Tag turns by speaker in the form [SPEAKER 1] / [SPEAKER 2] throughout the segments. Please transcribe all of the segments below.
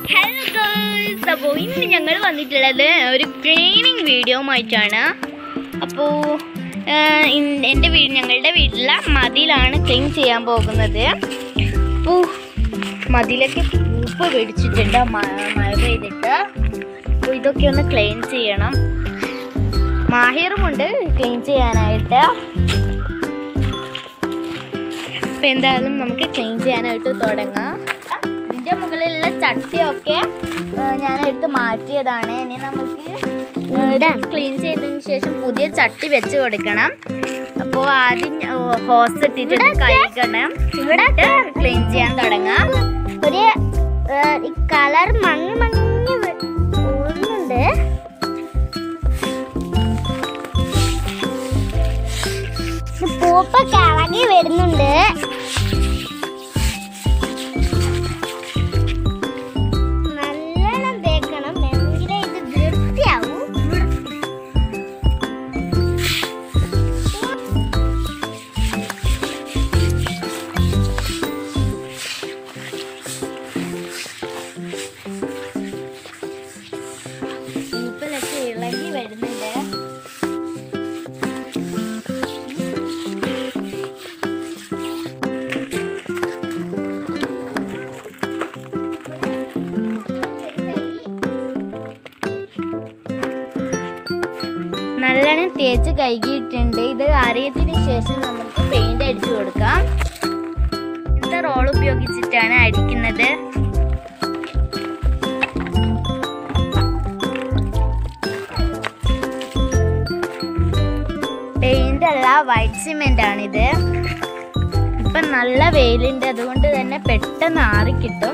[SPEAKER 1] hello girls അപ്പോൾ ഇന്ന് ഞങ്ങൾ വന്നിട്ടുള്ളത് ഒരു ക്ലീനിങ് വീഡിയോ ആയിട്ടാണ് അപ്പോൾ എൻ്റെ വീട് ഞങ്ങളുടെ വീട്ടിലെ മതിലാണ് ക്ലീൻ ചെയ്യാൻ പോകുന്നത് അപ്പോൾ മതിലൊക്കെ പൂപ്പ് പിടിച്ചിട്ടുണ്ട് മ- മഴ പെയ്തിട്ട് അപ്പോൾ ഇതൊക്കെ ഒന്ന് ക്ലീൻ ചെയ്യണം മാഹിറുമുണ്ട് ക്ലീൻ ചെയ്യാനായിട്ട് അപ്പം എന്തായാലും നമുക്ക് ക്ലീൻ ചെയ്യാനായിട്ട് തുടങ്ങാം ഇതിൻ്റെ മുകളിലുള്ള ചട്ടിയൊക്കെ ആ, ഞാൻ എടുത്ത് മാറ്റിയതാണ് ഇനി നമുക്ക് ക്ലീൻ ചെയ്തതിന് ശേഷം പുതിയ ചട്ടി വെച്ച് കൊടുക്കണം അപ്പോൾ ആദ്യം ഹോസ് ഇട്ടിട്ട് കഴിക്കണം ഇവിടെ ക്ലീൻ ചെയ്യാൻ തുടങ്ങാം
[SPEAKER 2] ഒരു കളർ മങ്ങി മങ്ങി വ- പോകുന്നുണ്ട് ഇത് പൂപ്പൊക്കെ ഇളകി വരുന്നുണ്ട് നല്ലോണം തേക്കണം എങ്കിലേ ഇത് വൃത്തിയാവൂ
[SPEAKER 1] പൂപ്പിലൊക്കെ ഇളകി വരുന്നുണ്ട് നല്ലോണം തേച്ച് കഴുകിയിട്ടുണ്ട് ഇത് അറിയത്തിന് ശേഷം നമുക്ക് പെയിന്റ് അടിച്ചു കൊടുക്കാം എന്താ റോൾ ഉപയോഗിച്ചിട്ടാണ് അടിക്കുന്നത് പെയിന്റ് അല്ല വൈറ്റ് സിമെന്റ് ആണിത് ഇപ്പൊ നല്ല വെയിലുണ്ട് അതുകൊണ്ട് തന്നെ പെട്ടെന്ന് ആറി കിട്ടും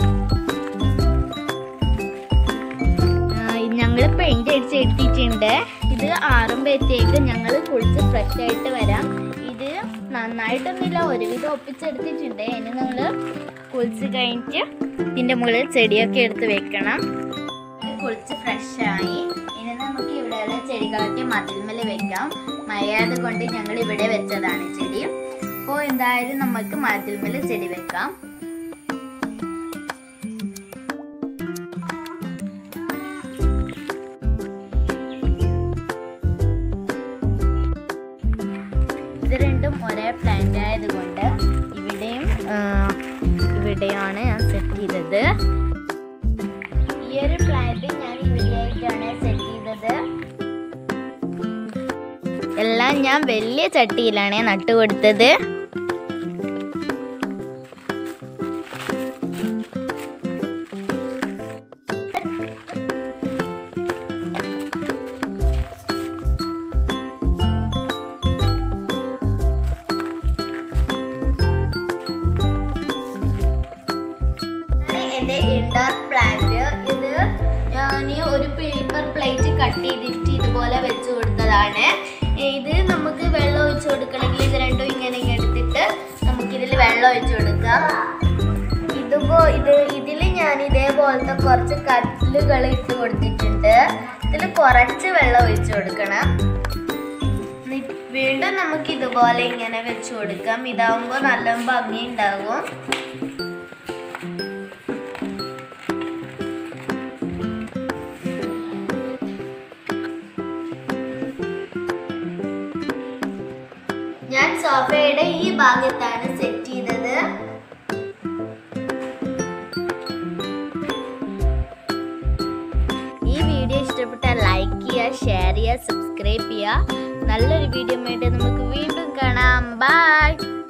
[SPEAKER 1] ഞങ്ങൾ പെയിന്റ് അടിച്ച് എടുത്തിട്ടുണ്ട് ഇത് ആറുമ്പോഴത്തേക്ക് ഞങ്ങൾ കുളിച്ച് ഫ്രഷ് ആയിട്ട് വരാം ഇത് നന്നായിട്ടൊന്നുമില്ല ഒരുവിധം ഒപ്പിച്ചെടുത്തിട്ടുണ്ട് ഇനി നമ്മൾ കുളിച്ച് കഴിഞ്ഞിട്ട് ഇതിൻ്റെ മുകളിൽ ചെടിയൊക്കെ എടുത്ത് വെക്കണം ഇത് കുളിച്ച് ഫ്രഷ് ആയി ഇനി നമുക്ക് ഇവിടെയുള്ള ചെടികളൊക്കെ മതിൽമേൽ വെക്കാം മഴയായത് കൊണ്ട് ഞങ്ങൾ ഇവിടെ വെച്ചതാണ് ചെടി അപ്പോൾ എന്തായാലും നമുക്ക് മതിൽമേൽ ചെടി വെക്കാം ഇത് രണ്ടും ഒരേ പ്ലാന്റ് ആയതുകൊണ്ട് ഇവിടെയും ആ, ഇവിടെയാണ് ഞാൻ സെറ്റ് ചെയ്തത് ഈ ഒരു പ്ലാന്റ് ഞാൻ ഇവിടെയായിട്ടാണ് സെറ്റ് ചെയ്തത് എല്ലാം ഞാൻ വലിയ ചട്ടിയിലാണ് നട്ടുകൊടുത്തത് എന്റെ ഇൻഡോർ പ്ലാന്റ് ഇത് ഞാൻ ഒരു പേപ്പർ പ്ലേറ്റ് കട്ട് ചെയ്തിട്ട് ഇതുപോലെ വെച്ച് കൊടുത്തതാണ് ഇത് നമുക്ക് വെള്ളം ഒഴിച്ചു കൊടുക്കണമെങ്കിൽ ഇത് രണ്ടും ഇങ്ങനെ ഇങ്ങനെ എടുത്തിട്ട് നമുക്ക് ഇതിൽ വെള്ളം ഒഴിച്ചു കൊടുക്കാം ഇതുപോ ഇത് ഇതിൽ ഞാൻ ഇതേപോലത്തെ കുറച്ച് കല്ലുകൾ ഇട്ട് കൊടുത്തിട്ടുണ്ട് ഇതിൽ കുറച്ച് വെള്ളം ഒഴിച്ചു കൊടുക്കണം നി- വീണ്ടും നമുക്ക് ഇതുപോലെ ഇങ്ങനെ വെച്ച് കൊടുക്കാം ഇതാവുമ്പോൾ നല്ല ഭംഗി ഉണ്ടാകും ഞാൻ സോഫയുടെ ഈ ഭാഗത്താണ് സെറ്റ് ചെയ്തത് ഈ വീഡിയോ ഇഷ്ടപ്പെട്ടാൽ ലൈക്ക് ചെയ്യുക ഷെയർ ചെയ്യുക സബ്സ്ക്രൈബ് ചെയ്യുക നല്ലൊരു വീഡിയോ ആയിട്ട് നമുക്ക് വീണ്ടും കാണാം ബൈ